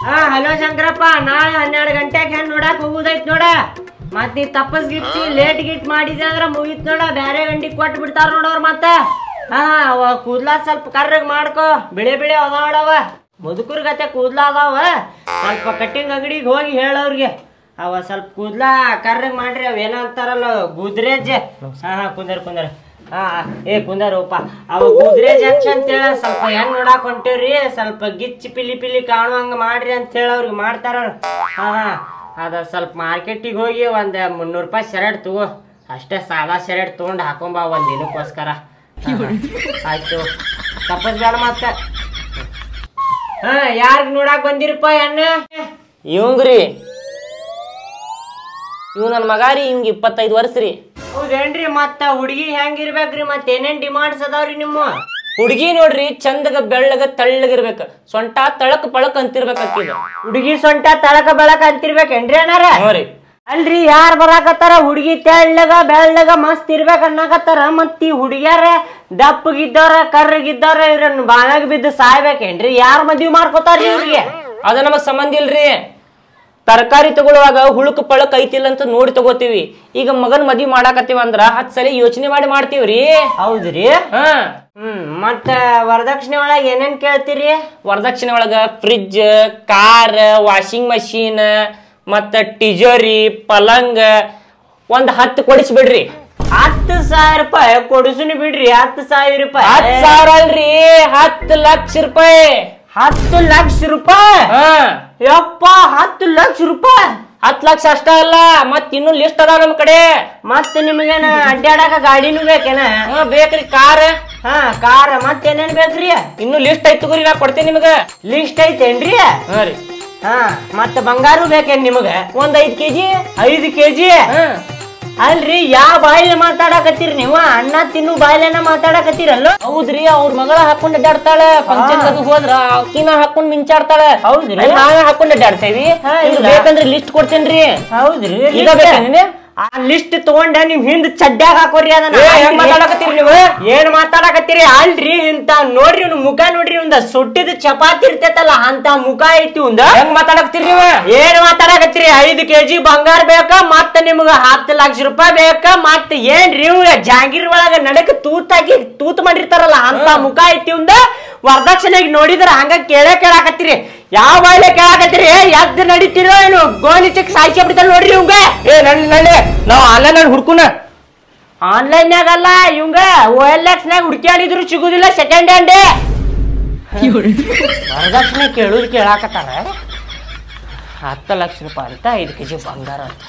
ಹಾ ಹಲೋ ಶಂಕರಪ್ಪ ನಾಳೆ ಹನ್ನೆರಡು ಗಂಟೆಗೆ ಹೆಣ್ ನೋಡಕ್ ಹೋಗುದೈತ್ ನೋಡ ಮತ್ ನೀ ತಪ್ಪಸ್ ಗಿಟ್ಸಿ ಲೇಟ್ ಗಿಟ್ ಮಾಡಿದೆ ಅಂದ್ರ ಮುಗಿತ್ ನೋಡ ಬ್ಯಾರೆ ಗಂಡಿ ಕೊಟ್ಟು ಬಿಡ್ತಾರ ನೋಡವ್ರ ಮತ್ತ ಹಾ ಅವ ಕೂದ್ಲ ಸ್ವಲ್ಪ ಕರ್ರಗ್ ಮಾಡ್ಕೋ ಬಿಳಿ ಬಿಳಿ ಅದಾವ ನೋಡವ ಮುದುಕರ ಗತೆ ಕೂದ್ಲ ಅದಾವ ಸ್ವಲ್ಪ ಕಟ್ಟಿಂಗ್ ಅಂಗಡಿಗೆ ಹೋಗಿ ಹೇಳವ್ರಿಗೆ ಅವ ಸ್ವಲ್ಪ ಕೂದ್ಲ ಕರ್ರಗ್ ಮಾಡ್ರಿ ಅವ ಏನೋ ಅಂತಾರಲ್ಲ ಗುದ್ರೇಜ್ ಹಾ ಹಾ ಕುಂದರ್ ಕುಂದರ್ ಹಾ ಏ ಕುಂದರಪ್ಪ ಅವ ಗುದ್ರೇಜ್ ಹಚ್ಚ ಅಂತೇಳ ಸ್ವಲ್ಪ ಹೆಂಗ್ ನೋಡಾಕ್ ಹೊಂಟೇವ್ರಿ ಸ್ವಲ್ಪ ಗಿಚ್ಚಿ ಪಿಲಿ ಪಿಲಿ ಕಾಣುವಂಗ ಮಾಡ್ರಿ ಅಂತ ಹೇಳಿ ಅವ್ರಿಗೆ ಮಾಡ್ತಾರ ಹಾ ಹಾ ಅದ ಸ್ವಲ್ಪ ಮಾರ್ಕೆಟಿಗೆ ಹೋಗಿ ಒಂದ್ ಮುನ್ನೂರು ರೂಪಾಯಿ ಶರ್ಟ್ ತಗೋ ಅಷ್ಟೇ ಸಾದಾ ಶರ್ಟ್ ತಗೊಂಡ್ ಹಾಕೊಂಬ ಒಂದ್ ದಿನಕ್ಕೋಸ್ಕರ ಹಾ, ಹಾ. ಆಯ್ತು ತಪ್ಪಸ್ ಬೇಡ ಮತ್ತೆ ಹಾ ಯಾರಿಗ್ ನೋಡಾಕ್ ಬಂದಿರಪ್ಪ ಹೆಣ್ಣ ಇವಂಗ್ರಿ ಇವ್ ನನ್ನ ಮಗ ರೀ ಇವಂಗ ಇಪ್ಪತ್ತೈದು ವರ್ಷ ರೀ ಹೌದೇನ್ರಿ ಮತ್ತ ಹುಡುಗಿ ಹೆಂಗಿರ್ಬೇಕ್ರಿ ಮತ್ತ ಏನೇನ್ ಡಿಮಾಂಡ್ಸ್ ಅದಾವ್ರಿ ನಿಮ್ಮ ಹುಡುಗಿ ನೋಡ್ರಿ ಚಂದಗ ಬೆಳ್ಳಗ ತಳ್ಳಗಿರ್ಬೇಕು ಸೊಂಟ ತಳಕ್ ಪಳಕ್ ಅಂತಿರ್ಬೇಕು ಅಕ್ಕಿದ ಹುಡುಗಿ ಸೊಂಟ ತಳಕ ಬೆಳಕ ಅಂತಿರ್ಬೇಕೇನ್ರಿ ಅಣ್ಣಾರ ಹ್ಞೂ ರೀ ಅಲ್ರಿ ಯಾರ್ ಬರಾಕತ್ತಾರ ಹುಡುಗಿ ತೆಳ್ಳಗ ಬೆಳ್ಳಗ ಮಸ್ತ್ ಇರ್ಬೇಕ ಅನ್ನಕತ್ತಾರ ಮತ್ ಈ ಹುಡುಗ್ಯಾರ ದಪ್ಪಗಿದ್ದವ್ರ ಕರ್ರಗಿದ್ದವ್ರ ಇವ್ರನ್ನ ಬಾಯಾಗ ಬಿದ್ದು ಸಾಯ್ಬೇಕೇನ್ರಿ ಯಾರ್ ಮದ್ವಿ ಮಾಡ್ಕೋತಾರ್ರಿ ಇವ್ರಿಗೆ ಅದ ನಮಗ್ ಸಂಬಂಧ ಇಲ್ರಿ ತರಕಾರಿ ತಗೊಳ್ಳುವಾಗ ಹುಳುಕ್ ಪಳಕ್ ಐತಿಲ್ಲ ಅಂತ ನೋಡಿ ತಗೋತೀವಿ ಈಗ ಮಗನ್ ಮದ್ವಿ ಮಾಡಾಕತ್ತೀವ ಅಂದ್ರ ಹತ್ ಸಲ ಯೋಚನೆ ಮಾಡಿ ಮಾಡ್ತೀವ್ರಿ ಹೌದ್ರಿ ಹಾ ಹ್ಮ್ ಮತ್ತ ವರದಕ್ಷಿಣೆ ಒಳಗ ಏನೇನ್ ಕೇಳ್ತೀರಿ ವರದಕ್ಷಿಣೆ ಒಳಗ ಫ್ರಿಡ್ಜ್ ಕಾರ್ ವಾಷಿಂಗ್ ಮಷೀನ್ ಮತ್ತ ಟಿಜೋರಿ ಪಲಂಗ ಒಂದ್ ಹತ್ತು ಕೊಡಿಸ್ಬಿಡ್ರಿ ಹತ್ತು ಸಾವಿರ ರೂಪಾಯಿ ಕೊಡಿಸುನಿ ಬಿಡ್ರಿ ಹತ್ತು ಸಾವಿರ ರೂಪಾಯಿ ಹತ್ ಸಾವಿರ ಅಲ್ರಿ ಹತ್ತು ಲಕ್ಷ ರೂಪಾಯಿ ಹತ್ತು ಲಕ್ಷ ರೂಪಾಯಿ ಹಾ ಯಪ್ಪ ಹತ್ತು ಲಕ್ಷ ರೂಪಾಯಿ ಹತ್ ಲಕ್ಷ ಅಷ್ಟ ಅಲ್ಲ ಮತ್ ಇನ್ನು ಲಿಸ್ಟ್ ಅದಾವ ನಮ್ ಕಡೆ ಮತ್ತೆ ನಿಮಗೇನ ಅಡ್ಡಾಡಕ ಗಾಡಿನೂ ಬೇಕೇನ ಹಾ ಬೇಕ್ರಿ ಕಾರ್ ಹಾ ಕಾರ್ ಮತ್ತೇನೇನ್ ಬೇಕ್ರಿ ಇನ್ನು ಲಿಸ್ಟ್ ಐತ್ ತಗೋರಿ ನಾ ಕೊಡ್ತೇನೆ ನಿಮಗ ಲಿಸ್ಟ್ ಐತೇನ್ರಿ ಹಾ ರೀ ಹಾ ಮತ್ತ ಬಂಗಾರು ಬೇಕೇನ್ ನಿಮಗ ಒಂದ್ ಐದ್ ಕೆಜಿ ಐದು ಕೆಜಿ ಹಾ ಅಲ್ರಿ ಯಾವ ಬಾಯಿಲೆ ಮಾತಾಡಕತ್ತೀರಿ ನೀವು ಅಣ್ಣ ತಿನ್ನು ಬಾಯಿಲೆನ ಮಾತಾಡಕತ್ತೀರಲ್ಲ ಹೌದ್ರಿ ಅವ್ರ ಮಗಳ ಹಾಕೊಂಡ್ ಅಡ್ಡಾಡ್ತಾಳೆ ಫಂಕ್ಷನ್ ಅದು ಹೋದ್ರ ಅಕ್ಕಿನ ಹಾಕೊಂಡ್ ಮಿಂಚಾಡ್ತಾಳೆ ಹೌದ್ರಿ? ನಾವೇ ಹಾಕೊಂಡ್ ಅಡ್ಡಾಡ್ತೇವಿ ಹಾ, ನಿಮ್ಗ್ ಇಲ್ಲ. ಬೇಕಂದ್ರೆ ಲಿಸ್ಟ್ ಕೊಡ್ತೇನ್ರಿ ಹೌದ್ರಿ ಈಗ ಬೇಕಾ ನಿನ್ನೆ? ಆ ಲಿಸ್ಟ್ ತಗೊಂಡ ನಿಮ್ ಹಿಂದ್ ಚಡ್ಡ್ಯಾಗ ಹಾಕೋರಿ ಅದನ್ನ ಏ, ಹೆಂಗ್ ಮಾತಾಡಕತ್ತೀರಿ ನೀವು ಏನ್ ಮಾತಾಡಕತ್ತೀರಿ ಅಲ್ರಿ ಇಂತ ನೋಡ್ರಿ ಇವ್ನ ಮುಖ ನೋಡ್ರಿ ಇವಂದ ಸುಟ್ಟಿದ ಚಪಾತಿ ಇರ್ತೈತಲ್ಲ ಅಂತ ಮುಖ ಐತಿ ಇವಂದ ಹೆಂಗ್ ಮಾತಾಡಕತ್ತೀರಿ ನೀವು ಏನ್ ಮಾತಾಡಕತ್ತೀರಿ ಐದು ಕೆಜಿ ಬಂಗಾರ ಬೇಕಾ ಮತ್ತ ನಿಮ್ಗ ಹತ್ತು ಲಕ್ಷ ರೂಪಾಯಿ ಬೇಕಾ ಮತ್ತ ಏನ್ರಿ ಇವ್ರ ಜಾಗೀರ್ ಒಳಗ ನಡಕ್ ತೂತಾಗಿ ತೂತ್ ಮಾಡಿರ್ತಾರಲ್ಲ ಅಂತ ಮುಖ ಐತಿ ಇವಂದ ವರದಕ್ಷಿಣೆಗೆ ನೋಡಿದ್ರ ಹಂಗ ಕೇಳೇ ಕೇಳಾಕತ್ತೀರಿ ಯಾವ ಬಾಯಿಲೆ ಕೇಳಾಕತ್ತೀರಿ ಎದ್ ನಡೀತಿರೋ ಏನು ಗೋಲಿ ಚಿಕ್ ಸಾಯ್ಕೆ ಬಿಡ್ತಾರ ನೋಡ್ರಿ ಇವಂಗ ಏ ನನ್ ನಳ್ಳಿ ನಾವ್ ಆನ್ಲೈನ್ ಅಲ್ಲಿ ಹುಡ್ಕುನ ಆನ್ಲೈನ್ಯಾಗಲ್ಲ ಇವಂಗ ಓ ಎಲ್ ಎಕ್ಸ್ ನಾಗ ಹುಡುಕ್ಯಾಡಿದ್ರು ಸಿಗುದಿಲ್ಲ ಸೆಕೆಂಡ್ ಹ್ಯಾಂಡ್ ವರದಕ್ಷಿಣೆ ಕೇಳುದು ಕೇಳಾಕತ್ತಾರ ಹತ್ತು ಲಕ್ಷ ರೂಪಾಯಿ ಅಂತ ಐದು ಕೆಜಿ ಬಂಗಾರ ಅಂತ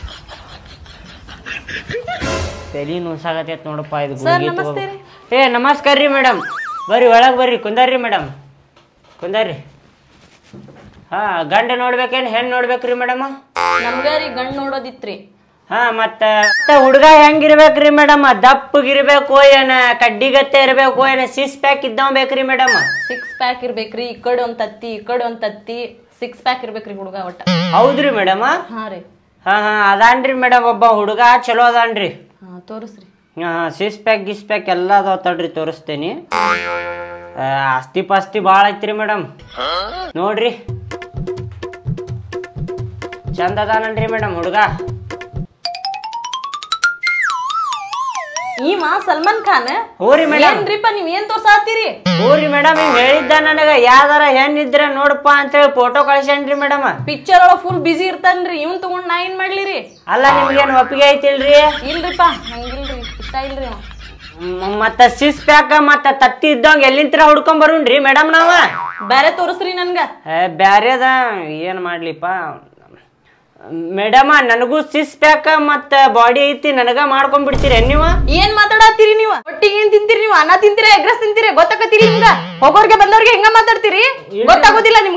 ತಲಿ ನುಸಾಗತೈತ್ ನೋಡಪ್ಪ ಇದು ಗುಳಿಗೆ ತಗೋ- ಏ ನಮಸ್ಕಾರ ರೀ ಮೇಡಮ್ ಬರ್ರಿ ಒಳಗ್ ಬರ್ರಿ ಕುಂದರ್ರಿ ಮೇಡಮ್ ಕುಂದರ್ರಿ ಹಾ ಗಂಡ ನೋಡ್ಬೇಕೇನ್ ಹೆಣ್ ನೋಡ್ಬೇಕ್ರಿ ಮೇಡಮ್ ನಮ್ಗ ರೀ ಗಂಡ್ ನೋಡೋದಿತ್ರಿ ಹಾ ಮತ್ತ ಹುಡುಗ ಹೆಂಗಿರ್ಬೇಕ್ರಿ ಮೇಡಮ್ ದಪ್ಪಗಿರ್ಬೇಕು ಏನ ಕಡ್ಡಿಗತ್ತೆ ಇರ್ಬೇಕು ಏನ ಸಿಸ್ ಪ್ಯಾಕ್ ಇದ್ದವ್ ಬೇಕ್ರಿ ಮೇಡಮ್ ಸಿಕ್ಸ್ ಪ್ಯಾಕ್ ಇರ್ಬೇಕ್ರಿ ಈ ಕಡೆ ಒಂದ್ ತತ್ತಿ ಈ ಕಡೆ ಒಂದ್ ತತ್ತಿ ಸಿಕ್ಸ್ ಪ್ಯಾಕ್ ಇರ್ಬೇಕ್ರಿ ಹುಡುಗ ಒಟ್ಟ ಹೌದ್ರಿ ಮೇಡಮ್ ಹಾ ರೀ ಹಾ ಹಾ ಅದಾನ್ರಿ ಮೇಡಮ್ ಒಬ್ಬ ಹುಡುಗ ಚಲೋ ಅದಾನ್ರಿ ಹಾ ತೋರಿಸ್ರಿ ಹಾ ಸಿಸ್ ಪ್ಯಾಕ್ ಗಿಸ್ ಪ್ಯಾಕ್ ಎಲ್ಲ ಅದಾವ ತಡ್ರಿ ತೋರಿಸ್ತೇನಿ ಆ, ಆಸ್ತಿ ಪಾಸ್ತಿ ಭಾಳ ಐತ್ರಿ ಮೇಡಮ್ ನೋಡ್ರಿ ಚಂದ ಅದಾನನ್ರಿ ಮೇಡಮ್ ಹುಡುಗ ಈಮ ಸಲ್ಮಾನ್ ಖಾನ್ ಹೂರಿ ಮೇಡಮ್ ಏನ್ರಿಪ್ಪ ನೀವ್ ಏನ್ ತೋರ್ಸಾತ್ತೀರಿ ಹೂರಿ ಮೇಡಮ್ ಹಿಂಗ್ ಹೇಳಿದ್ದ ನನಗ ಯಾವ್ದಾರ ಹೆಣ್ಣಿದ್ರೆ ನೋಡಪ್ಪ ಅಂತೇಳಿ ಫೋಟೋ ಕಳ್ಸ್ಯಾನ್ರಿ ಮೇಡಮ್ ಪಿಕ್ಚರ್ ಒಳಗ ಫುಲ್ ಬಿಸಿ ಇರ್ತಾನ್ರಿ ಇವ್ನ್ ತಗೊಂಡ್ ನಾ ಏನ್ ಮಾಡ್ಲಿರಿ ಅಲ್ಲ ನಿಮ್ಗೇನು ಒಪ್ಪಿಗೆ ಐತಿಲ್ರಿ ಇಲ್ರಿಪ್ಪ ನಂಗಿಲ್ರಿ ಇಷ್ಟ ಇಲ್ರಿ ಅವ ಮ್- ಮತ್ತ ಸಿಸ್ ಪ್ಯಾಕ್ ಮತ್ತ ತತ್ತಿ ಇದ್ದಂಗ ಎಲ್ಲಿಂತ್ರ ಹುಡ್ಕೊಂಡ್ ಬರೋಣ್ರಿ ಮೇಡಮ್ ನಾವ ಬ್ಯಾರೆ ತೋರಿಸ್ರಿ ನನ್ಗ ಏ, ಬ್ಯಾರೆದ ಏನ್ ಮಾಡ್ಲಿಪ್ಪ ಮೇಡಮ ನನಗೂ ಸಿಸ್ ಪ್ಯಾಕ್ ಮತ್ತ ಬಾಡಿ ಐತಿ ನನಗ ಮಾಡ್ಕೊಂಡ್ ಬಿಡ್ತೀರಿ ನೀವು ಏನ್ ಮಾತಾಡತ್ತೀರಿ ನೀವು ಒಟ್ಟಿಗೆ ಏನ್ ತಿಂತೀರಿ ನೀವು ಅನ್ನ ತಿಂತೀರಾ ಎಗ್ರೆಸ್ ತಿಂತೀರಿ ಗೊತ್ತಾಕತ್ತೀರಿ ನಿಮ್ಗ ಹೋಗೋರ್ಗೆ ಬಂದವ್ರಿಗೆ ಹೆಂಗ ಮಾತಾಡ್ತೀರಿ ಗೊತ್ತಾಗೋದಿಲ್ಲ ನಿಮ್ಗ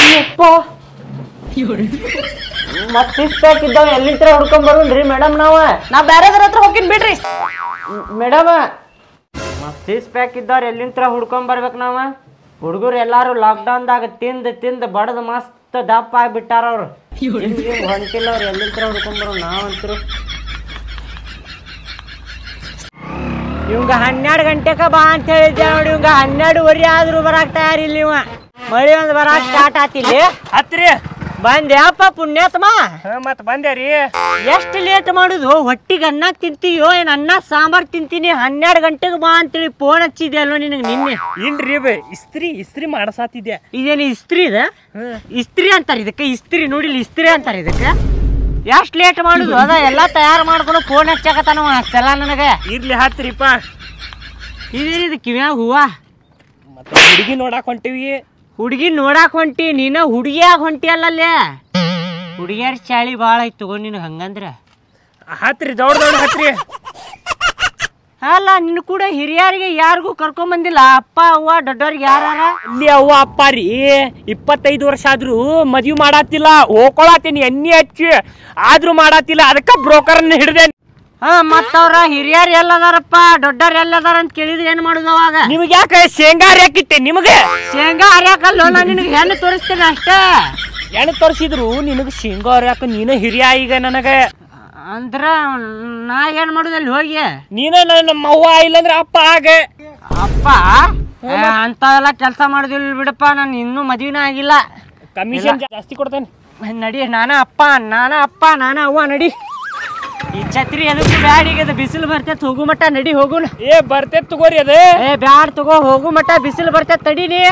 ಮತ್ ಸಿಸ್ ಪ್ಯಾಕ್ ಇದ್ದಂಗ ಎಲ್ಲಿಂತ್ರ ಹುಡ್ಕೊಂಡ್ ಬರೋಣ್ರಿ ಮೇಡಮ್ ನಾವ ನಾ ಬ್ಯಾರೆದವ್ರ ಹತ್ರ ಹೋಗಿನ್ ಬಿಡ್ರಿ ಮೇಡಮ ಮತ್ ಸಿಸ್ ಪ್ಯಾಕ್ ಇದ್ದವ್ರ ಎಲ್ಲಿಂತ್ರ ಹುಡ್ಕೊಂಡ್ ಬರ್ಬೇಕು ನಾವ ಹುಡುಗರು ಎಲ್ಲಾರು ಲಾಕ್ಡೌನ್ದಾಗ ತಿಂದ್ ತಿಂದ್ ಬಡದ್ ಮಸ್ತ್ ದಪ್ಪ ಆಗ್ಬಿಟ್ಟಾರ ಅವ್ರು ಹೊಂಟಿಲ್ಲ ಅವ್ರು ಎಲ್ಲಿಂತ್ರ ಹುಡ್ಕೊಂಡ್ ಬರೋ ನಾವಂತರು ಇವಂಗ ಹನ್ನೆರಡು ಗಂಟೆಕ ಬಾ ಅಂತ ಹೇಳಿದ್ದೆ ನೋಡಿ ಇವಂಗ ಹನ್ನೆರಡುವರೆ ಆದ್ರೂ ಬರಾಕ್ ತಯಾರಿಲ್ಲ ಇವ ಮಳಿ ಒಂದ್ ಬರಾಕ್ ಸ್ಟಾರ್ಟ್ ಆತಿಲ್ಲಿ ಹತ್ರಿ ಬಂದ್ಯಾಪ ಪುಣ್ಯಾತ್ಮ ಮತ್ ಬಂದೆ ರೀ ಎಷ್ಟು ಲೇಟ್ ಮಾಡುದು ಹೊಟ್ಟಿಗೆ ಅನ್ನ ತಿಂತೀಯೋ ಏನ್ ಅನ್ನ ಸಾಂಬಾರ್ ತಿಂತೀನಿ ಹನ್ನೆರಡು ಗಂಟೆಗೆ ಬಾ ಅಂತೇಳಿ ಫೋನ್ ಹಚ್ಚಿದೆ ಅಲ್ವ ನಿನಗೆ ನಿನ್ನೆ ಇಲ್ರಿ ಬೆ ಇಸ್ತ್ರಿ ಇಸ್ತ್ರಿ ಮಾಡಸಾತಿದ್ದೆ ಇದೇನು ಇಸ್ತ್ರಿ ಇದೆ ಇಸ್ತ್ರಿ ಅಂತಾರೆ ಇದಕ್ಕೆ ಇಸ್ತ್ರಿ ನೋಡಿಲ್ಲ ಇಸ್ತ್ರಿ ಅಂತಾರೆ ಇದಕ್ಕೆ ಎಷ್ಟು ಲೇಟ್ ಮಾಡುದು ಅದ ಎಲ್ಲ ತಯಾರು ಮಾಡ್ಕೊಂಡು ಫೋನ್ ಹಚ್ಚಾಕತ್ತಾನವ ಅಷ್ಟೆಲ್ಲ ನನಗೆ ಇರ್ಲಿ ಹತ್ರಿಪ್ಪ ಇದೇನಿದು ಕಿವ್ಯಾಗ ಹೂವ ಮತ್ತೆ ಹುಡುಗಿ ನೋಡಾಕ್ ಹೊಂಟಿವಿ ಹುಡುಗಿ ನೋಡಾಕ್ ಹೊಂಟಿ ನೀನ ಹುಡುಗಿಯಾಗ ಹೊಂಟಿ ಅಲ್ಲಲ್ಲೇ ಹುಡುಗಿಯರ್ ಚಾಳಿ ಭಾಳ ಐತಿ ತಗೋ ನಿನಗೆ ಹಂಗಂದ್ರ ಹತ್ರಿ ದೌಡ್ ದೌಡ್ ಹತ್ರಿ ಅಲ್ಲ ನಿನ್ನ ಕೂಡ ಹಿರಿಯರಿಗೆ ಯಾರಿಗೂ ಕರ್ಕೊಂಡ್ ಬಂದಿಲ್ಲ ಅಪ್ಪ ಅವ್ವ ದೊಡ್ಡವ್ರಿಗೆ ಯಾರಾರ ಇಲ್ಲಿ ಅವ್ವ ಅಪ್ಪ ರೀ ಇಪ್ಪತ್ತೈದು ವರ್ಷ ಆದ್ರೂ ಮದ್ವಿ ಮಾಡಾತಿಲ್ಲ ಹೋಗ್ಕೊಳತೀನಿ ಎಣ್ಣೆ ಹಚ್ಚಿ ಆದ್ರೂ ಮಾಡಾತಿಲ್ಲ ಅದಕ್ಕ ಬ್ರೋಕರ್ನ ಹಿಡ್ದೆ ಹಾ ಮತ್ತವ್ರ ಹಿರಿಯರ್ ಎಲ್ಲದಾರಪ್ಪ ದೊಡ್ಡವ್ರ ಎಲ್ಲದಾರ ಅಂತ ಕೇಳಿದ್ರೆ ಏನ್ ಮಾಡುದು ಅವಾಗ ನಿಮ್ಗೆ ಯಾಕೆ ಶೇಂಗಾ ಹಾಕಿತ್ತೆ ನಿಮಗೆ ಶೇಂಗಾ ಹರಿಯಾಕಲ್ಲ ನಾ ನಿನಗೆ ಹೆಣ್ಣು ತೋರಿಸ್ತೇನೆ ಅಷ್ಟೇ ಎಣ್ಣೆ ತೋರಿಸಿದ್ರು ನಿನಗೆ ಶೇಂಗಾ ಹಾಕ ನೀನು ಹಿರಿಯ ಈಗ ನನಗೆ ಅಂದ್ರ ನಾ ಏನ್ ಮಾಡುದು ಅಲ್ಲಿ ಹೋಗಿ ನೀನ ನಮ್ಮ ಅವ್ವ ಇಲ್ಲಂದ್ರೆ ಅಪ್ಪ ಆಗ ಅಪ್ಪ ಅಂತವೆಲ್ಲ ಕೆಲಸ ಮಾಡುದಿಲ್ಲ ಬಿಡಪ್ಪ ನಾನು ಇನ್ನೂ ಮದ್ವಿನ ಆಗಿಲ್ಲ ಕಮಿಷನ್ ಜಾಸ್ತಿ ಕೊಡ್ತೇನೆ ನಡಿ ನಾನ ಅಪ್ಪ ನಾನ ಅಪ್ಪ ನಾನ ಅವ್ವ ನಡಿ ಈ ಛತ್ರಿ ಎದಕ್ಕೂ ಬ್ಯಾಡ ಈಗ ಅದು ಬಿಸಿಲು ಬರ್ತೈತೆ ಹೋಗು ಮಟ್ಟ ನಡಿ ಹೋಗುನ ಏ ಬರ್ತೇತ್ ತಗೋರಿ ಅದು ಏ ಬ್ಯಾಡ್ ತಗೋ ಹೋಗು ಮಟ್ಟ ಬಿಸಿಲು ಬರ್ತೈತೆ ತಡೀನಿ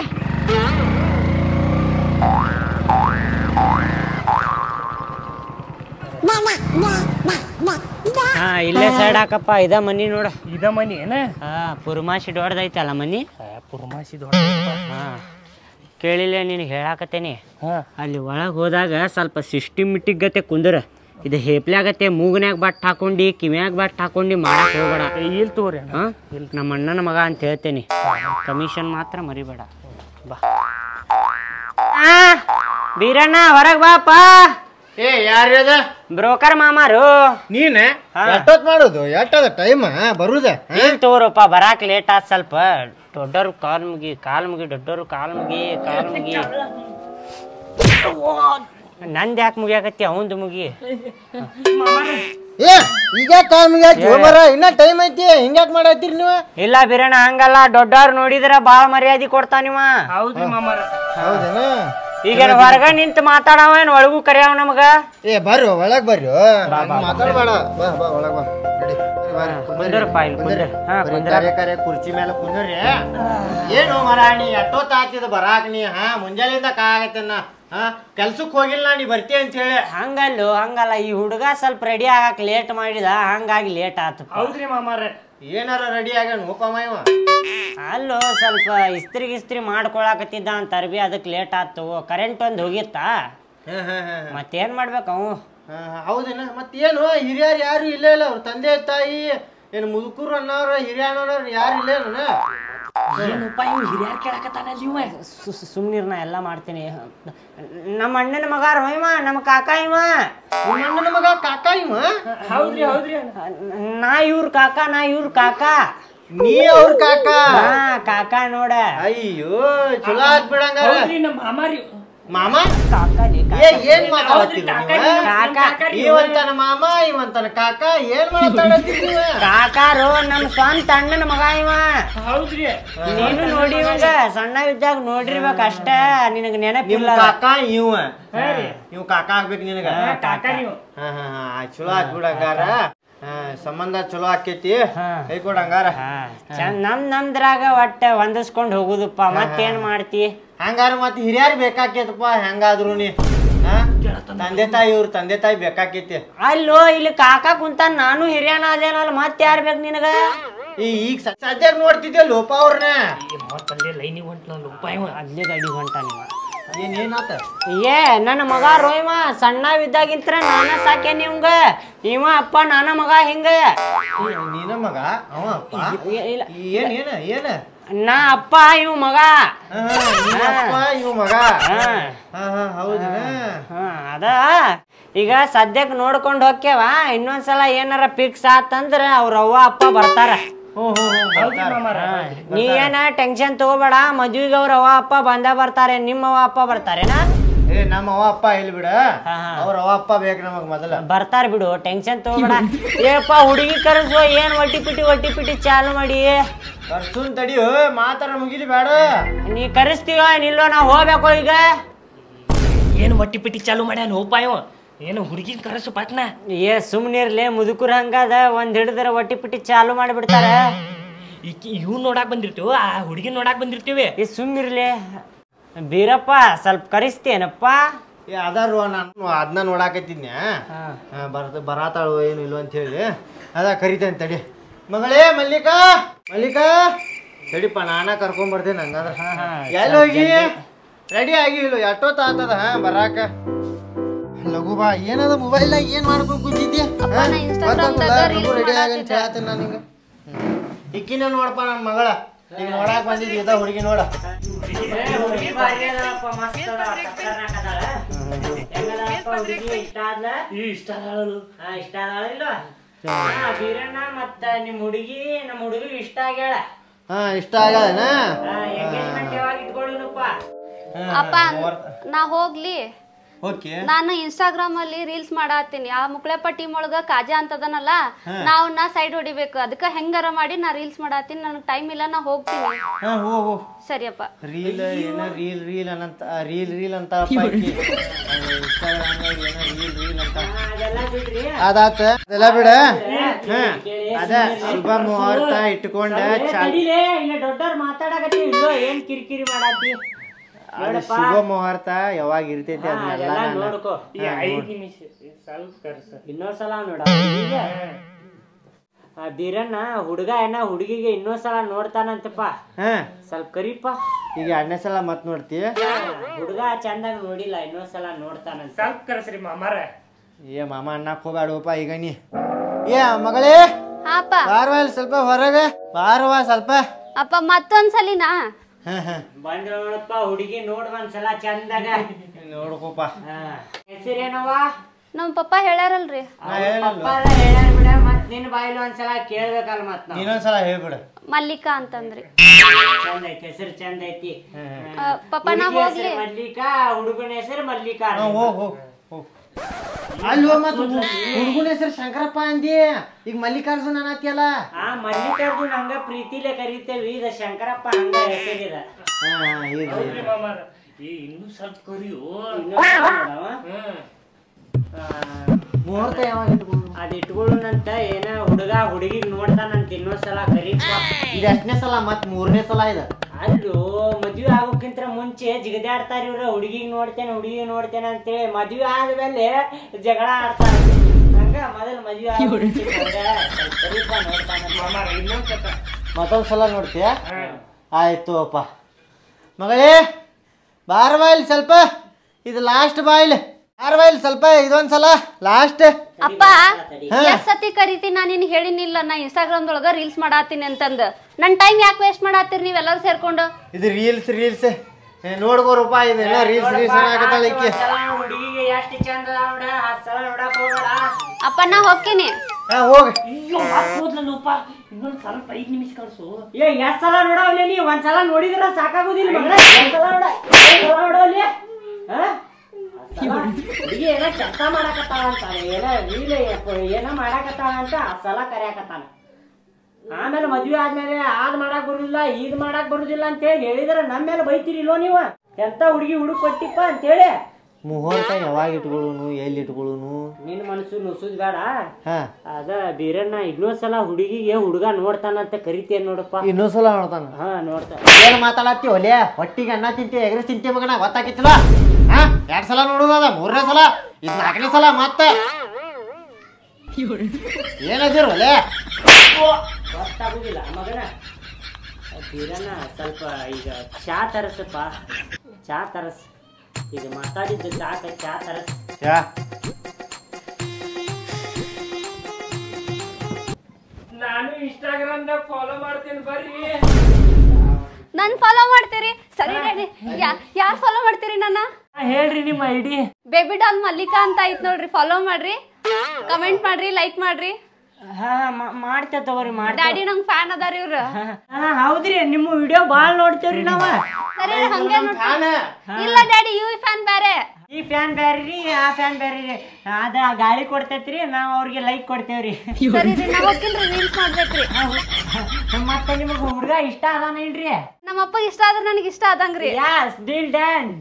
ಹಾ ಇಲ್ಲೇ ಸೈಡ್ ಹಾಕಪ್ಪ ಇದ ಮನಿ ನೋಡ ಇದ ಮನಿ ಏನ ಹಾ ಪುರ್ಮಾಶಿ ದೊಡ್ಡದೈತಲ್ಲ ಮನಿ ಪುರ್ಮಾಸಿ ಹಾ ಕೇಳಿಲ್ಲ ನಿನಗೆ ಹೇಳಾಕತ್ತೇನಿ ಹಾ ಅಲ್ಲಿ ಒಳಗೆ ಹೋದಾಗ ಸ್ವಲ್ಪ ಸಿಸ್ಟಮಿಟಿಕ್ ಗತೆ ಕುಂದ್ರ ಇದು ಹೇಪ್ಲ್ಯಾಗತ್ತೆ ಮೂಗನ್ಯಾಗ ಬಟ್ ಹಾಕೊಂಡು ಕಿವ್ಯಾಗ ಬಟ್ ಹಾಕೊಂಡು ಮಾಡಕ್ ಹೋಗ್ಬೇಡ ಇಲ್ಲಿ ತಗೋರಿ ಹಾ ನಮ್ಮ ಅಣ್ಣನ ಮಗ ಅಂತ ಹೇಳ್ತೇನಿ ಕಮಿಷನ್ ಮಾತ್ರ ಮರಿಬೇಡ ಬಾ ಆ, ಬೀರಣ್ಣ ಹೊರಗ್ ಬಾಪ ಏ ಯಾರು ಅದ ಬ್ರೋಕರ್ ಮಾಮಾರು ನೀನ ಎಷ್ಟೊತ್ ಮಾಡೋದು ಎಷ್ಟದ ಟೈಮ್ ಬರುದ ಏನ್ ತಗೋರಪ್ಪ ಬರಾಕ್ ಲೇಟ್ ಆತ್ ಸ್ವಲ್ಪ ದೊಡ್ಡವ್ರು ಕಾಲ್ ಮುಗಿ ಕಾಲ್ ಮುಗಿ ದೊಡ್ಡವ್ರು ಕಾಲ್ ಮುಗಿ ಕಾಲ್ ಮುಗಿ ನಂದ್ ಯಾಕೆ ಮುಗಿಯಾಕತ್ತಿ ಅವಂದು ಮುಗಿ ಏ ಈಗ ಟೈಮ್ ಮರ ಇನ್ನ ಟೈಮ್ ಐತಿ ಹಿಂಗ್ಯಾಕ್ ಮಾಡತ್ತೀರಿ ನೀವು ಇಲ್ಲ ಬೀರಣ್ಣ ಹಂಗಲ್ಲ ದೊಡ್ಡವ್ರು ನೋಡಿದ್ರ ಬಾಳ ಮರ್ಯಾದೆ ಕೊಡ್ತಾನಿವ ಹೌದ್ರಿ ಮಾಮಾರ ಹೌದೇನ ಈಗ ಹೊರಗ ನಿಂತ ಮಾತಾಡವ ಏನ್ ಒಳಗೂ ಕರಿಯವ ನಮಗ ಏ ಬರ್ರಿ ಒಳಗ್ ಬರ್ರಿ ಮಾತಾಡ್ಬೇಡ ಬಾ ಬಾ ಒಳಗ್ ಬಾ ನಡಿ. ಬರ್ರಿ, ಕುಂದ್ರಿ. ಕುಂದ್ರಪ್ಪ ಇಲ್ಲಿ ಕುಂದ್ರ ಹಾ ಬರ್ರಿ, ಕುಂದ್ರ ಕರೆ ಕರೆ ಕುರ್ಚಿ ಮೇಲೆ ಕುಂದ್ರಿ ಏನು ಮರ ನೀ ಎಷ್ಟೊತ್ತ ಆತಿದ ಬರಾಕ್ ನೀ ಹಾ ಮುಂಜಾನೆಯಿಂದ ಕಾಗತ್ತೇನ ಹಾ ಕೆಲ್ಸಕ್ ಹೋಗಿಲ್ಲ ನೀ ಬರ್ತಿ ಅಂತ ಹೇಳಿ ಹಂಗಲ್ಲೋ ಹಂಗಲ್ಲ ಈ ಹುಡುಗ ಸ್ವಲ್ಪ ರೆಡಿ ಆಗಕ್ ಲೇಟ್ ಮಾಡಿದ ಹಂಗಾಗಿ ಲೇಟ್ ಆತು ಹೌದ್ರಿ ಮಾಮಾರ ಏನಾರ ರೆಡಿ ಆಗ್ಯಾನ ಹೋಗಮ್ಮ ಇವ ಅಲ್ಲೋ ಸ್ವಲ್ಪ ಇಸ್ತ್ರಿ ಗಿಸ್ತ್ರಿ ಮಾಡ್ಕೊಳಕತ್ತಿದ್ದ ಅಂತ ಅರ್ಬಿ ಅದಕ್ಕೆ ಲೇಟ್ ಆತು ಕರೆಂಟ್ ಒಂದು ಹೋಗಿತ್ತಾ ಹಾ ಹಾ ಹಾ ಮತ್ತೇನ್ ಮಾಡ್ಬೇಕು ಅವು ಹಾ, ಹೌದೇನ ಮತ್ತೇನು ಹಿರಿಯರು ಯಾರು ಇಲ್ಲೇ ಇಲ್ಲ ಅವ್ರ ತಂದೆ ತಾಯಿ ಏನು ಮುದುಕರು ಅನ್ನೋರು ಹಿರಿಯಣ್ಣವ್ರು ಯಾರು ಇಲ್ಲೇನ ಸುಮ್ನಿರ್ ನಾ ಎಲ್ಲ ಮಾಡ್ತೀನಿ ನಮ್ಮ ಅಣ್ಣನ ಮಗ ಇವ ನಮ್ಮ ಕಾಕ ಇವ ನನ್ನ ಮಗ ಕಾಕ ಇವ ಹೌದ್ರಿ ಹೌದ್ರಿ ನಾ ಇವ್ರ ಕಾಕ ನಾ ಇವ್ರ ಕಾಕ ನೀ ಅವ್ರ ಕಾಕ ಹಾ ಕಾಕ ನೋಡ ಅಯ್ಯೋ ಚಲೋ ಆತ್ ಬಿಡಂಗಾರ ಹೌದ್ರಿ ನಮ್ಮ ಮಾಮಾರಿ ಮಾಮ ಕಾಕ ಲೇ, ಕಾಕ. ಏ ಏನ್ ಮಾತಾಡತ್ತೀರಿ ಕಾಕ ಇವಂತನ ಮಾಮ ಇವಂತನ ಕಾಕ ಏನ್ ಮಾತಾಡತ್ತೀರಿ ನೀವು ಕಾಕಾರು ನಮ್ಮ ಸ್ವಂತ ಅಣ್ಣನ ಮಗ ಇವ ಹೌದ್ರಿ ನೀನು ನೋಡಿ ಇವಾಗ ಸಣ್ಣ ಇದ್ದಾಗ ನೋಡಿರ್ಬೇಕು ಅಷ್ಟ ನಿನಗ ನಿಮ್ ನೆನಪಿಲ್ಲ ಕಾಕ ಇವ ಇವ್ ಕಾಕ ಆಗ್ಬೇಕು ನಿನಗ ಕಾಕ ನೀವು ಹಾ ಹಾ ಹಾ ಆಯ್ತ್ ಚಲೋ ಆತ್ ಬಿಡ ಹಂಗಾರ ಹಾ, ಸಂಬಂಧ ಚಲೋ ಆಕೇತಿ ಹಾ. ಕೈ ಕೊಡ ಹಂಗಾರ ಹಾ, ಚಂದ್ ನಮ್ ನಮ್ದ್ರಾಗ ಒಟ್ಟ ಹೊಂದಿಸ್ಕೊಂಡ್ ಹೋಗುದಪ್ಪ ಮತ್ತೇನ್ ಮಾಡ್ತಿ ಹಂಗಾರ ಮತ್ತೆ ಹಿರಿಯರ್ ಬೇಕಾಕೇತಪ್ಪ ಹೆಂಗಾದ್ರು ನೀ ಹಾ? ತಂದೆ ತಾಯಿ ಇವ್ರ ತಂದೆ ತಾಯಿ ಬೇಕಾಕೇತಿ ಅಲ್ಲೋ ಇಲ್ಲಿ ಕಾಕ ಕುಂತ ನಾನು ಹಿರಿಯನ ಅದೇನಲ್ಲ ಮತ್ತೆ ಯಾರ್ ಬೇಕು ನಿನಗ ಈ ಈಗ ಸ- ಸದ್ಯಕ್ ನೋಡ್ತಿದ್ದೆ ಲೋಪ ಅವ್ರನ್ನ ಮತ್ತಲ್ಲಿ ಲೈನಿಗೆ ಹೊಂಟ್ಲ ರೂಪಾಯಿ ಅದ್ಲೇ ಗಾಡಿ ಹೊಂಟ ನೀವ ಏನ್ ಏನಾತ ಏ ನನ್ನ ಮಗ ರೋಯ್ಮ ಸಣ್ಣವಿದ್ದಾಗಿಂತ್ರ ನಾನ ಸಾಕೆ ನಿಮ್ಗ ಇವ ಅಪ್ಪ ನಾನ ಮಗ ಹಿಂಗ ನೀನ ಮಗ ಅವ ಅಪ್ಪ ಏ- ಇಲ್ಲ ಏನ್ ಏನ ಏನ ನಾ ಅಪ್ಪ ಇವ್ ಮಗ ಹಾ, ನೀನ್ ಅಪ್ಪ ಇವ್ ಮಗ ಹಾ ಹಾ ಹಾ ಹೌದನ ಹಾ ಅದ ಈಗ ಸದ್ಯಕ್ ನೋಡ್ಕೊಂಡ್ ಹೋಗ್ಯವ ಇನ್ನೊಂದ್ಸಲ ಏನಾರ ಫಿಕ್ಸ್ ಆತಂದ್ರ ಅವ್ರ ಅವ್ವ ಅಪ್ಪ ಬರ್ತಾರ ಹ್ಞೂ ಹ್ಞೂ ಹ್ಞೂ ಬರ್ತಾರ. ಮಾಮಾರ ನೀ ಏನ ಟೆನ್ಷನ್ ತಗೋಬೇಡ ಮದ್ವಿಗೆ ಅವ್ರ ಅವ್ವ ಅಪ್ಪ ಬಂದ ಬರ್ತಾರೆ ನಿಮ್ಮ ಅವ್ವ ಅಪ್ಪ ಬರ್ತಾರೇನಾ ಏ ನಮ್ಮ ಅವ್ವ ಅಪ್ಪ ಇಲ್ಲಿ ಬಿಡ ಹಾ, ಹಾ. ಅವ್ರ ಅವ್ವ ಅಪ್ಪ ಬೇಕು ನಮಗ್ ಮೊದಲ ಬರ್ತಾರ ಬಿಡು ಟೆನ್ಷನ್ ತಗೋಬೇಡ ಏಪ್ಪ ಹುಡುಗಿ ಕರೆಸುವ ಏನ್ ಒಟ್ಟಿ ಪಿಟಿ ಒಟ್ಟಿ ಪಿಟಿ ಚಾಲು ಮಾಡಿ ಕರ್ಸುನ್ ತಡಿಯೋ ಮಾತಾಡ ಮುಗಿಲಿ ಬೇಡ ನೀ ಕರೆಸ್ತೀವ ನಿಲ್ಲೋ ನಾ ಹೋಗ್ಬೇಕು ಈಗ ಏನು ಒಟ್ಟಿ ಪಿಟಿ ಚಾಲು ಮಾಡ್ಯಾನ ಉಪಾಯ ಏನು ಹುಡುಗಿನ ಕರೆಸು ಪಟ್ನ ಏ ಸುಮ್ನಿರ್ಲಿ ಮುದುಕರ ಹಂಗದ ಒಂದ್ ಹಿಡಿದ್ರ ಒಟ್ಟಿ ಪಿಟಿ ಚಾಲು ಮಾಡಿಬಿಡ್ತಾರ ಈಕಿ ಇವ್ ನೋಡಾಕ್ ಬಂದಿರ್ತೀವಿ ಆ ಹುಡುಗಿನ ನೋಡಾಕ್ ಬಂದಿರ್ತೀವಿ ಈ ಸುಮ್ಮಿರ್ಲಿ ಬೀರಪ್ಪ ಸ್ವಲ್ಪ ಕರೆಸ್ತೇನಪ್ಪ ಏ ಅದಾರು ನಾನು ಅದನ್ನ ನೋಡಾಕತ್ತಿದ್ನ್ಯಾ ಹಾ, ಬರ್ತ ಬರಾತಾಳು ಏನು ಇಲ್ವ ಅಂತ ಹೇಳಿ ಅದ ಕರಿತೇನೆ ತಡಿ ಮಗಳೇ ಮಲ್ಲಿಕಾ ಮಲ್ಲಿಕಾ ತಡಿಪ್ಪ ನಾನ ಕರ್ಕೊಂಡ್ ಬರ್ತೇನೆ ಹಂಗಂದ್ರ ಎಲ್ಲಿ ಹೋಗಿ ರೆಡಿ ಆಗಿಲ್ಲ ಎಷ್ಟೊತ್ತ ಆತದ ಹಾ ಬರಾಕ ಲಘು ಬಾ ಏನದ ಮೊಬೈಲ್ನಾಗ ಏನ್ ಮಾಡ್ಕೊಂಡು ಕೂತಿದ್ಯಾ ನಾ Instagram ದಾಗ reels ರೆಡಿ ಆಗಂತ ಮಾಡಾತಿದ್ದೆ. ಹೇಳ್ತೇನೆ ನಾನು ಹಿಂಗ ಇಕ್ಕಿನ ನೋಡಪ್ಪ ನನ್ನ ಮಗಳ ಈಗ ನೋಡಾಕ್ ಬಂದಿದ್ದಿ ಇದ ಹುಡುಗಿ ನೋಡ ಇಷ್ಟ ಆದ್ಲ ಈ ಇಷ್ಟ ಆದಳು. ಹಾ, ಇಷ್ಟ ಅದಾಳಿಲ್ಲ ಬೀರಣ್ಣ ಮತ್ತ ನಿಮ್ ಹುಡುಗಿ ನಮ್ಮ ಹುಡುಗಿ ಇಷ್ಟ ಆಗ್ಯಾಳ ಹಾ ಇಷ್ಟ ಆಗದನ ಎಂಗೇಜ್ಮೆಂಟ್ ಯಾವಾಗ ಇಟ್ಕೊಳ್ಳಿನಪ್ಪ ಅಪ್ಪ ನಾ ಹೋಗ್ಲಿ ಓಕೆ ನಾನು ಇನ್ಸ್ಟಾಗ್ರಾಮ್ ಅಲ್ಲಿ ರೀಲ್ಸ್ ಮಾಡತ್ತೀನಿ ಆ ಮುಕ್ಳೆಪ್ಪ ಟೀಮ್ ಒಳಗ ಕಾಜಾ ಅಂತದನಲ್ಲ ನಾವ್ ನಾ ಸೈಡ್ ಹೊಡಿಬೇಕು ಅದಕ್ಕ ಹೆಂಗಾರ ಮಾಡಿ ನಾ ರೀಲ್ಸ್ ಮಾಡತ್ತೀನಿ ನನಗ್ ಟೈಮ್ ಇಲ್ಲ ನಾ ಹೋಗ್ತೀನಿ ಹಾ ಹೋಗ್ ಹೋಗ್ ಸರಿಯಪ್ಪ ರೀಲ್ ಏನ ರೀಲ್ ರೀಲ್ ಅನ್ನಂತ ರೀಲ್ ರೀಲ್ ಅಂತ ಇನ್ಸ್ಟಾಗ್ರಾಮ್ ಏನೋ ರೀಲ್ ರೀಲ್ ಅಂತ ಅದೆಲ್ಲ ಬಿಡ್ರಿ ಅದಾತ ಅದೆಲ್ಲ ಬಿಡ ಹಾ ಅದ ಶುಭ ಮುಹೂರ್ತ ಇಟ್ಕೊಂಡ ಚಾ ತಡಿಲೇ ಇಲ್ಲ ದೊಡ್ಡವ್ರು ಮಾತಾಡಕತ್ತಿ ಇಲ್ಲೋ ಏನ್ ಕಿರಿಕಿರಿ ಮಾಡತ್ತಿ ಅದು ಶುಭ ಮುಹೂರ್ತ ಯಾವಾಗ ಇರ್ತೈತಿ ಅದನ್ನೆಲ್ಲ ಅದೆಲ್ಲ ನಾನು ನೋಡ್ಕೋ ಈ ಐದ್ ನಿಮಿಷ ಸ್ವಲ್ಪ ಕರ್ಸ ಇನ್ನೊಂದ್ಸಲ ನೋಡ ಆ ಬೀರಣ್ಣ ಹುಡುಗ ಏನ ಹುಡುಗಿಗೆ ಇನ್ನೊಂದ್ಸಲ ನೋಡ್ತಾನಂತಪ್ಪ ಹಾ ಸ್ವಲ್ಪ ಕರಿಪ್ಪ ಈಗ ಎರಡನೇ ಸಲ ಮತ್ ನೋಡ್ತಿ ಹುಡುಗ ಚಂದಾಗ ನೋಡಿಲ್ಲ ಇನ್ನೊಂದ್ಸಲ ನೋಡ್ತಾನಂತ ಸ್ವಲ್ಪ ಕರ್ಸ್ರಿ ಮಾಮಾರ ಏ ಮಾಮ ಅನ್ನಕ್ ಹೋಗ್ಬೇಡಪ್ಪ ಈಗ ನೀ ಏ ಮಗಳೇ ಹಾಪ ಬಾರವಾ ಇಲ್ಲಿ ಸ್ವಲ್ಪ ಹೊರಗೆ ಬಾರವಾ ಸ್ವಲ್ಪ ಅಪ್ಪ ಮತ್ತೊಂದ್ಸಲಿನಾ ಹಾ ಹಾ ಬಂದ್ರ ನೋಡಪ್ಪ ಹುಡುಗಿ ನೋಡ್ ಒಂದ್ಸಲ ಚಂದಾಗ ನೋಡ್ಕೋಪ ಹೆಸರೇನವ ನಮ್ ಪಪ್ಪ ಹೇಳ್ಯಾರಲ್ರಿ ಪಪ್ಪ ಹೇಳ್ಯಾರ ಬಿಡ ಮತ್ ನಿನ್ ಬಾಯಿಲು ಒಂದ್ಸಲ ಕೇಳ್ಬೇಕಲ್ಲ ಮತ್ ನಾವ್ ಇನ್ನೊಂದ್ಸಲ ಹೇಳ್ಬಿಡು ಮಲ್ಲಿಕಾ ಅಂತಂದ್ರಿ ಚಂದ ಐತಿ ಹೆಸರು ಚಂದ ಐತಿ ಆ, ಪಪ್ಪ ನಾ ಹುಡುಗಿ ಹೋಗ್ಲಿ ಹೆಸರು ಮಲ್ಲಿಕಾ ಹುಡುಗನ ಹೆಸರು ಮಲ್ಲಿಕಾ ಹಾ, ಹೋಗ್ ಹೋಗ್ ಹೋಗ್ ಅಲ್ವ ಮತ್ ಹುಡುಗನ ಹೆಸರು ಶಂಕರಪ್ಪ ಅಂದಿ ಈಗ ಮಲ್ಲಿಕಾರ್ಜುನ್ ಅನ್ನತಿಯಲ್ಲ ಆ ಮಲ್ಲಿಕಾರ್ಜುನ್ ಹಂಗ ಪ್ರೀತಿಲೆ ಕರಿತೇವಿ ಇದ ಶಂಕರಪ್ಪ ಹಂಗ ಹೆಸರಿದ ಹಾ ಹಾ ಇರ್ಲಿ ಮಾಮಾರ ಈ ಇನ್ನೂ ಸ್ವಲ್ಪ ಕರಿಯು ಇನ್ನೊಂದ್ಸಲ ನೋಡವ. ಹ್ಮ್ ಆ, ಮುಹೂರ್ತ ಯಾವಾಗ ಇಟ್ಕೊಂಡು ಅದ್ ಇಟ್ಕೊಳ್ಳೋಣಂತ ಏನ ಹುಡುಗ ಹುಡುಗಿಗ್ ನೋಡ್ತಾನಂತ ಇನ್ನೊಂದ್ಸಲ ಕರೀಪ ಇದು ಎಷ್ಟನೇ ಸಲ ಮತ್ ಮೂರನೇ ಸಲ ಇದು ಅಲ್ಲೂ ಮದ್ವೆ ಆಗೋಕ್ಕಿಂತ ಮುಂಚೆ ಜಿಗದಾಡ್ತಾರ ಇವ್ರ ಹುಡುಗಿಗ್ ನೋಡ್ತೇನೆ ಹುಡುಗಿಗ್ ನೋಡ್ತೇನೆ ಅಂತೇಳಿ ಮದ್ವೆ ಆದ್ಮೇಲೆ ಜಗಳ ಆಡ್ತಾರ ಹಂಗ ಮೊದಲ್ ಮದ್ವೆ ಆಗೋ ಮುಂಚೆ ಹಂಗ ಸ್ವಲ್ಪ ಕರೀಪ ನೋಡ್ತಾನಂತ ಮಾಮಾರ ಇನ್ನೊಂದ್ ಸತ ಮತ್ತೊಂದ್ ಸಲ ನೋಡ್ತೀಯ ಆಯ್ತು ಅಪ್ಪ ಮಗಳೇ ಬಾರವಾ ಇಲ್ಲಿ ಸ್ವಲ್ಪ ಇದು ಲಾಸ್ಟ್ ಬಾ ಇಲ್ಲಿ ಬಾರವಾ ಇಲ್ಲಿ ಸ್ವಲ್ಪ ಇದೊಂದ್ ಸಲ ಲಾಸ್ಟ್ ಅಪ್ಪ ಎಷ್ಟ್ ಸತಿ ಕರಿತೀನಿ ನಾನು ನಿನ್ ಹೇಳಿನಿಲ್ಲ ನಾ ಇನ್ಸ್ಟಾಗ್ರಾಮ್ದೊಳಗ ರೀಲ್ಸ್ ಮಾಡಾತೀನಿ ಅಂತಂದ ನನ್ ಟೈಮ್ ಯಾಕೆ ವೇಸ್ಟ್ ಮಾಡಾತ್ತೀರಿ ನೀವೆಲ್ಲರೂ ಸೇರ್ಕೊಂಡು ಇದು ರೀಲ್ಸ್ ರೀಲ್ಸ್ ನೋಡ್ಕೋರಪ್ಪ ಇದೆಲ್ಲ ರೀಲ್ಸ್ ರೀಲ್ಸ್ ಆಗತ್ತಲ್ಲ ಇಕ್ಕಿ ಹುಡುಗಿಗೆ ಎಷ್ಟು ಚಂದ ನೋಡ ಹತ್ತು ಸಲ ನೋಡಕ್ ಹೋಗ್ಬೇಡ ಅಪ್ಪ ನಾ ಹೋಗ್ತೀನಿ ಹಾ ಹೋಗ್ ಅಯ್ಯೋ ಹಾಕೋದ್ಲಲ್ಲಪ್ಪ ಇನ್ನೊಂದ್ ಸ್ವಲ್ಪ ಐದ್ ನಿಮಿಷ ಕಳ್ಸು ಏ ಎಷ್ಟ್ ಸಲ ನೋಡವ್ಲೆ ನೀ ಒಂದ್ಸಲ ನೋಡಿದ್ರ ಸಾಕಾಗುದಿಲ್ಲ ಮಗನ ಒಂದ್ಸಲ ನೋಡ ಒಂದ್ಸಲ ನೋಡವ್ಲೆ ಹಾ? ಅದ್ ಸಲ ಹುಡುಗಿ ಏನೋ ಕೆಲಸ ಮಾಡಕತ್ತಾಳ ಅಂತ ಏನ ರೀಲ್ ಏನ ಮಾಡಕತ್ತಾಳ ಅಂತ ಆ ಸಲ ಕರ್ಯಾಕತ್ತಾನ ಆಮೇಲೆ ಮದ್ವೆ ಆದ್ಮೇಲೆ ಆದ್ ಮಾಡಕ್ ಬರುದಿಲ್ಲ ಇದ್ ಮಾಡಕ್ ಬರುದಿಲ್ಲ ಅಂತೇಳಿ ಹೇಳಿದ್ರ ನಮ್ಮ ಮೇಲೆ ಬೈತಿರಿಲ್ಲೋ ನೀವು ಎಂತ ಹುಡುಗಿ ಹುಡುಕ್ ಕೊಟ್ಟಿಪ್ಪ ಅಂತೇಳಿ ಮುಹೂರ್ತ ಯಾವಾಗ ಇಟ್ಕೊಳ್ಳೋನು ಎಲ್ಲಿ ಇಟ್ಕೊಳ್ಳೋನು ನಿನ್ ಮನಸ್ಸು ನುಸುದ್ ಬೇಡ ಹಾ ಅದ ಬೀರಣ್ಣ ಇನ್ನೊಂದ್ಸಲ ಹುಡುಗಿಗೆ ಹುಡುಗ ನೋಡ್ತಾನಂತ ಕರಿತೇನ್ ನೋಡಪ್ಪ ಇನ್ನೊಂದ್ ಸಲ ನೋಡ್ತಾನ ಹಾ ನೋಡ್ತಾ ಏನ್ ಮಾತಾಡತ್ತಿ ಒಲೆ ಹೊಟ್ಟಿಗೆ ಅನ್ನ ತಿಂತಿ ಎಗ್ರೆಸ್ ತಿಂತಿ ಮಗನ ಗೊತ್ತಾಗಿತ್ತಿಲ್ಲ ಹಾ ಎರಡ್ ಸಲ ನೋಡುದದ ಮೂರನೇ ಸಲ ಇದ್ ನಾಲ್ಕನೇ ಸಲ ಮತ್ತೆ ಏನದಿರ ಒಲೆ ಗೊತ್ತಾಗುದಿಲ್ಲ ಮಗನ ಬೀರಣ್ಣ ಸ್ವಲ್ಪ ಈಗ ಚಾ ತರಸಪ್ಪ ಚಾ ತರಸ್ ಈಗ ಮಾತಾಡಿದ್ದು ಸಾಕ ಚಾ ತರಸ್ ಯಾ ನಾನು ಇನ್ಸ್ಟಾಗ್ರಾಮ್ದಾಗ ಫಾಲೋ ಮಾಡ್ತೀನಿ ಬರ್ರಿ ನನ್ ಫಾಲೋ ಮಾಡ್ತೀರಿ ಸರಿ ಡ್ಯಾಡಿ ಯಾರು ಫಾಲೋ ಮಾಡ್ತೀರಿ ನನ್ನ ಹೇಳ್ರಿ ನಿಮ್ಮ ಐಡಿ ಬೇಬಿ ಡಾಲ್ ಮಲ್ಲಿಕಾ ಅಂತ ಐತ್ ನೋಡ್ರಿ ಫಾಲೋ ಮಾಡ್ರಿ ಕಮೆಂಟ್ ಮಾಡ್ರಿ ಲೈಕ್ ಮಾಡ್ರಿ ಹಾ ಮಾಡ್ತೇವೆ ತಗೋರಿ ಮಾಡ್ತೇವೆ ಡ್ಯಾಡಿ ನಂಗ್ ಫ್ಯಾನ್ ಅದಾರ ಇವ್ರು ಹಾ ಹೌದ್ರಿ ನಿಮ್ಮ ವಿಡಿಯೋ ಭಾಳ ನೋಡ್ತೇವ್ರಿ ನಾವ ಸರಿ ಹಂಗೆ ನೋಡ್ರಿ ಇಲ್ಲ ಡ್ಯಾಡಿ ಯು ಫ್ಯಾನ್ ಬೇರೆ ಈ ಫ್ಯಾನ್ ಬ್ಯಾರಿ ರೀ ಆ ಫ್ಯಾನ್ ಬ್ಯಾರಿ ರೀ ಅದ ಗಾಳಿ ಕೊಡ್ತೈತ್ರಿ ನಾವ್ ಅವ್ರಿಗೆ ಲೈಕ್ ಕೊಡ್ತೇವ್ರಿ ಸರಿ ರೀ ನಾವ್ ಹೋಗ್ತೀನಿ ರೀಲ್ಸ್ ಮಾಡ್ಬೇಕ್ರಿ ಮತ್ತೆ ನಿಮಗ್ ಹುಡುಗ ಇಷ್ಟ ಅದಾನ ಇಲ್ರಿ ನಮ್ಮಪ್ಪ ಇಷ್ಟ ಆದ್ರೆ ನನಗೆ ಇಷ್ಟ ಆದಂಗ್ರಿ ಯಾಸ್ ಡೀಲ್ ಡನ್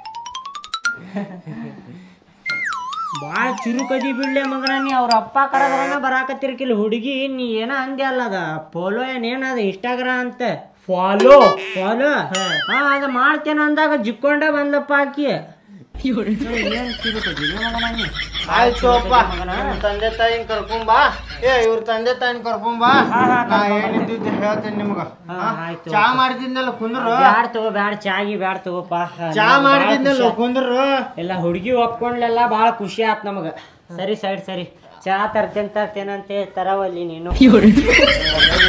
ಭಾಳ ಚುರುಕದಿ ಬಿಡ್ಲೆ ಮಗನ ನೀ ಅವ್ರ ಅಪ್ಪ ಕರದ್ರನ ಬರಾಕತ್ತಿರ್ಕಿಲ್ಲ ಹುಡುಗಿ ನೀ ಏನ ಅಂದೆ ಅಲ್ಲ ಅದ ಫಾಲೋ ಏನ್ ಏನದ ಇನ್ಸ್ಟಾಗ್ರಾಮ್ ಅಂತ ಫಾಲೋ ಫಾಲೋ ಹಾ ಅದ ಮಾಡ್ತೇನೆ ಅಂದಾಗ ಜಿಕ್ಕೊಂಡ ಬಂದಪ್ಪ ಆಕಿ ಏನ್ ಚುರುಕದಿ ಮಗನ ನೀ ಆಯ್ತುಪ್ಪ ನಿಮ್ ತಂದೆ ತಾಯಿನ ಕರ್ಕೊಂಬಾ ಏ ಇವ್ರ ತಂದೆ ತಾಯಿನ ಕರ್ಕೊಂಬಾ ನಾ ಏನಿದ್ದು ಹೇಳ್ತೇನೆ ನಿಮ್ಗ ಹಾ, ಆಯ್ತು. ಚಾ ಮಾಡ್ತಿದ್ನಲ್ಲ ಕುಂದ್ರು ಬ್ಯಾಡ ತಗೋ ಬ್ಯಾಡ ಚಾಗಿ ಬ್ಯಾಡ ತಗೋಪ್ಪ ಚಾ ಮಾಡ್ತಿದ್ನಲ್ಲ ಕುಂದ್ರು ಎಲ್ಲ ಹುಡುಗಿ ಒಪ್ಕೊಂಡ್ಲೆಲ್ಲ ಭಾಳ ಖುಷಿ ಆತ್ ನಮಗ ಸರಿ ಸೈಡ್ ಸರಿ ಚಾ ತರ್ತೇನೆ ತರ್ತೇನಂತೆ ತರವಲ್ಲಿ ನೀನು